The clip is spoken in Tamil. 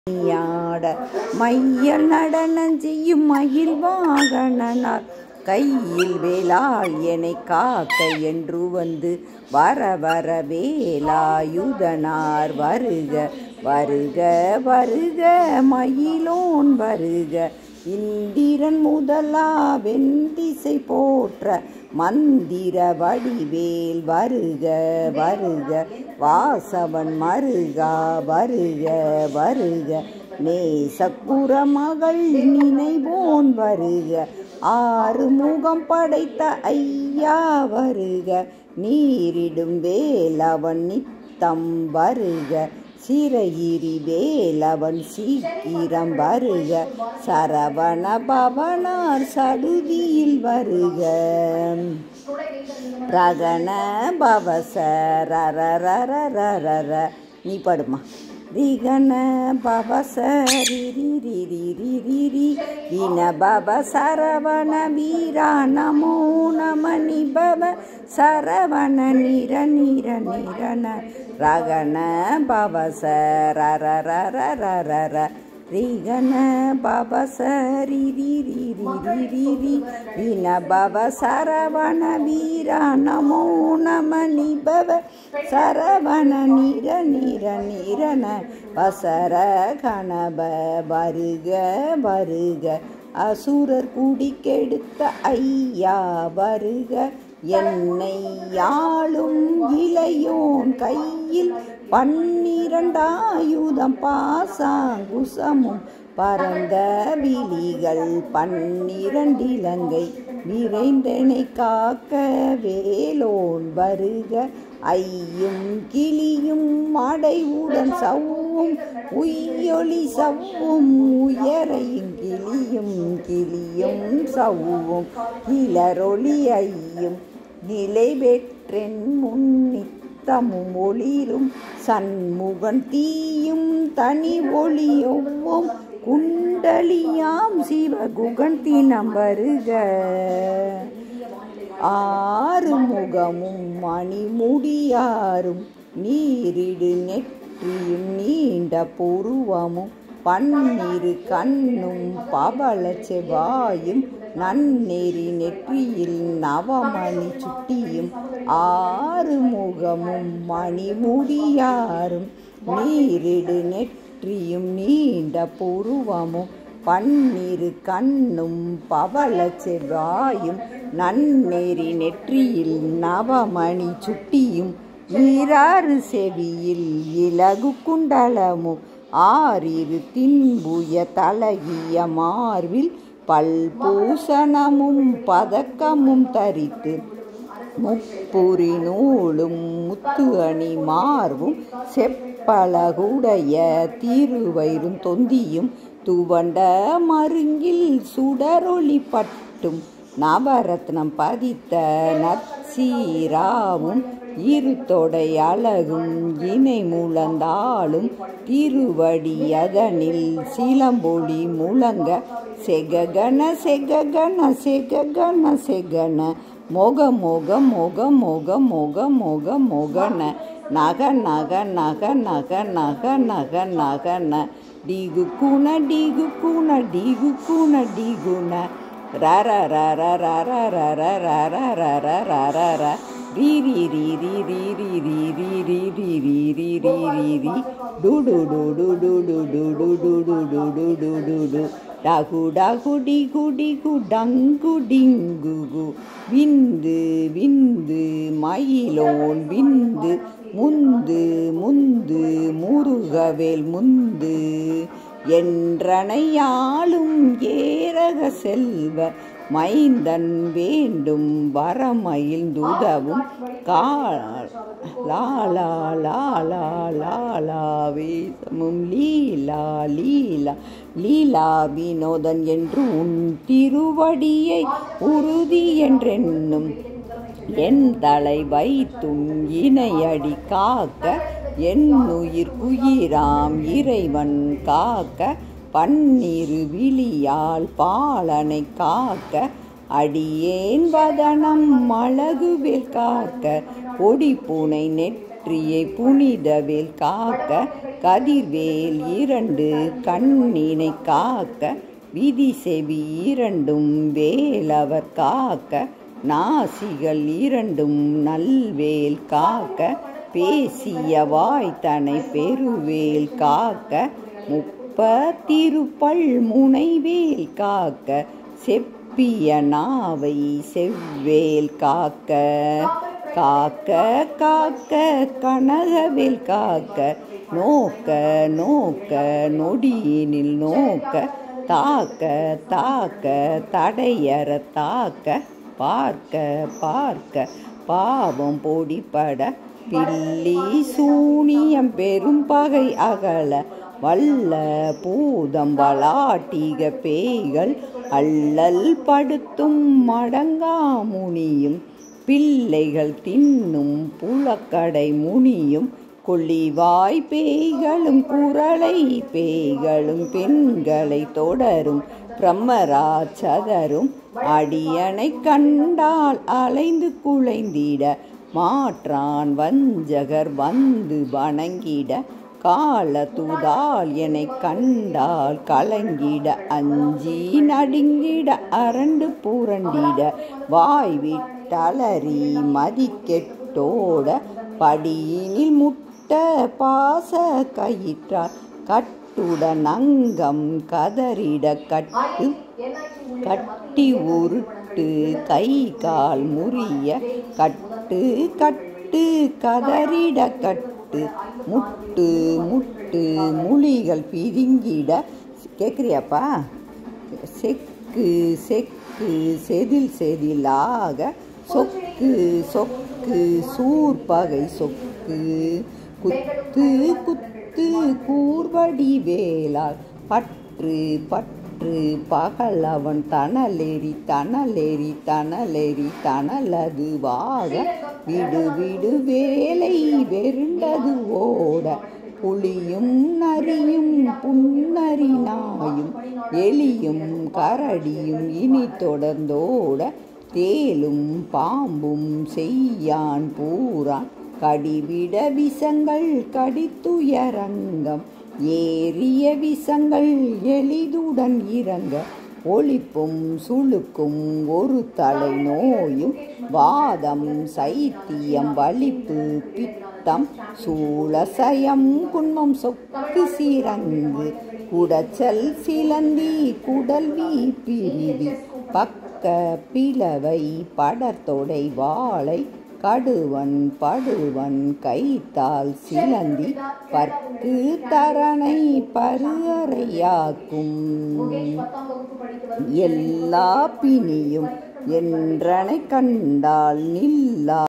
நீயாட மையல் நடனம் செய்யும் மயில் வாகனனார் கையில் வேலால் என்னை காக்க என்று வந்து வர வர வேலாயுதனார் வருக வருக வருக மயிலோன் வருக இந்திரன் முதலா வெண்திசை போற்ற மந்திர வடிவேல் வருக வருக வாசவன் மருகா வருக வருக நேசக்குற மகள் நினைவோன் வருக ஆறு முகம் படைத்த ஐயா வருக நீரிடும் வேலவன் நித்தம் வருக சிறையிரி வேலவன் சீக்கிரம் வருக சரவண பவனார் சடுதியில் வருக ரகண பவச ரரரரரரர நீ படுமா ரிகண பவச ரிரி ரிரி ரிரி ரி வின பவ சரவண வீரா நமோ நம நிபவ சரவண நிர நிர நிரண ரகண பவச ரரரரரரர ரிகண பவச ரிரி ரிரி ரிரி ரி வின பவ சரவண வீரா நமோ நம நிபவ சரவண நிர நிர நிரண வசர கணப வருக வருக அசுரர் குடிக்கெடுத்த ஐயா வருக என்னை யாழும் இளையோன் கையில் பன்னிரண்டாயுதம் பாசாங்குசமும் பரந்த விழிகள் பன்னிரண்டிலங்கை விரைந்தனை காக்க வேலோன் வருக ஐயும் கிளியும் அடைவுடன் சவ்வும் உய்யொளி சவ்வும் உயரையும் கிளியும் கிளியும் சவ்வும் கிளரொளி ஐயும் நிலை பெற்றென் முன்னித்தமும் ஒளிரும் சண்முகன் தீயும் தனி ஒளியொவ்வும் குண்டலியாம் சிவகுகன் தினம் வருக ஆறு முகமும் மணிமுடியாரும் நீரிடு நெற்றியும் நீண்ட புருவமும் பன்னிரு கண்ணும் பவள செவ்வாயும் நன்னெறி நெற்றியில் நவமணி சுட்டியும் ஆறு முகமும் மணிமுடியாரும் நீரிடு நெற்றியும் நீண்ட புருவமும் பன்னிரு கண்ணும் பவள செவ்வாயும் நன்னெறி நெற்றியில் நவமணி சுட்டியும் ஈராறு செவியில் இலகு குண்டலமும் ஆறிரு தின்புய தலகிய மார்பில் பல்பூசணமும் பதக்கமும் தரித்து முப்புரி நூலும் முத்து அணி மார்பும் செப்பழகுடைய திருவயிறும் தொந்தியும் துவண்ட மருங்கில் சுடரொளி பட்டும் நவரத்னம் பதித்த நற்சீராவும் இரு தொடை அழகும் இணை முழந்தாளும் திருவடி அதனில் சிலம்பொழி முழங்க செககன செககன செககன செகன மொக மொக மொக மொக மொக மொக மொகன நக நக நக நக நக நக நகன டிகு குண டிகு குண டிகு குண டிகுண ரர ரர ரர ரர ரர ரர ரர ர ரி ரி ரி ரி ரி ரி ரி ரி ரி ரி ரி ரி ரி ரி ரி டு டு டு டு டு டு டு டு டு டு டு டு டு டு டு டகு டகு டிகு டிகு டங்கு டிங்கு கு விந்து விந்து மயிலோன் விந்து முந்து முந்து முருகவேல் முந்து என்றனையாளும் ஏரக செல்வ மைந்தன் வேண்டும் வரமயில்ந்துதவும் காலா லாலா லாலா வேசமும் லீலா லீலா லீலா வினோதன் என்று உன் திருவடியை உறுதி என்றென்னும் என் தலை வைத்தும் இணையடி காக்க என் உயிர் குயிராம் இறைவன் காக்க பன்னிரு விழியால் பாலனை காக்க அடியேன் வதனம் அழகுவில் காக்க கொடி பூனை நெற்றி நெற்றியை புனிதவேல் காக்க கதிர்வேல் இரண்டு கண்ணினை காக்க விதி செவி இரண்டும் வேலவர் காக்க நாசிகள் இரண்டும் நல்வேல் காக்க பேசிய வாய்த்தனை பெருவேல் காக்க முப்ப திருப்பல் முனைவேல் காக்க செப்பிய நாவை செவ்வேல் காக்க காக்க காக்க கனகவேல் காக்க நோக்க நோக்க நொடியினில் நோக்க தாக்க தாக்க தடையற தாக்க பார்க்க பார்க்க பாவம் பொடிப்பட பில்லி சூனியம் பெரும் பகை அகல வல்ல பூதம் வளாட்டிக பேய்கள் அல்லல் படுத்தும் மடங்கா முனியும் பிள்ளைகள் தின்னும் புலக்கடை முனியும் கொள்ளிவாய் பேய்களும் குரலை பேய்களும் பெண்களை தொடரும் பிரம்மராட்சதரும் அடியனை கண்டால் அலைந்து குலைந்திட மாற்றான் வஞ்சகர் வந்து வணங்கிட கால துதால் என்னை கண்டால் கலங்கிட அஞ்சி நடுங்கிட அரண்டு புரண்டிட வாய் விட்டலறி மதிக்கெட்டோட படியினில் முட்ட பாச கயிற்றார் கட்டுடன் அங்கம் கதறிட கட்டு கட்டி உருட்டு கை கால் முறிய கட்டு கட்டு கதறிட கட்டு முட்டு முட்டு முழிகள் பிதுங்கிட கேட்குறியாப்பா செக்கு செக்கு செதில் செதிலாக சொக்கு சொக்கு சூர்பகை சொக்கு குத்து குத்து கூர்வடி வேளால் பற்று பற்று பகலவன் தணலெறி தணலெறி தணலெறி தணலதுவாக விடு விடு வேலை வெருண்டது ஓட புலியும் நரியும் புன்னரி நாயும் எலியும் கரடியும் இனி தொடர்ந்தோட தேலும் பாம்பும் செய்யான் பூரான் கடிவிட விசங்கள் கடித்துயரங்கம் ஏறிய விசங்கள் எளிதுடன் இறங்க ஒளிப்பும் சுளுக்கும் ஒரு தலை நோயும் வாதம் சைத்தியம் வலிப்பு பித்தம் சூளசயம் குன்மம் சொக்கு சீரங்கு குடச்சல் சிலந்தி குடல்வி பிரிவி பக்க பிளவை படர்தொடை வாழை கடுவன் படுவன் கைத்தால் சிலந்தி பற்கு தரணை பருகரையாக்கும் எல்லா பிணியும் என்றனை கண்டால் நில்லா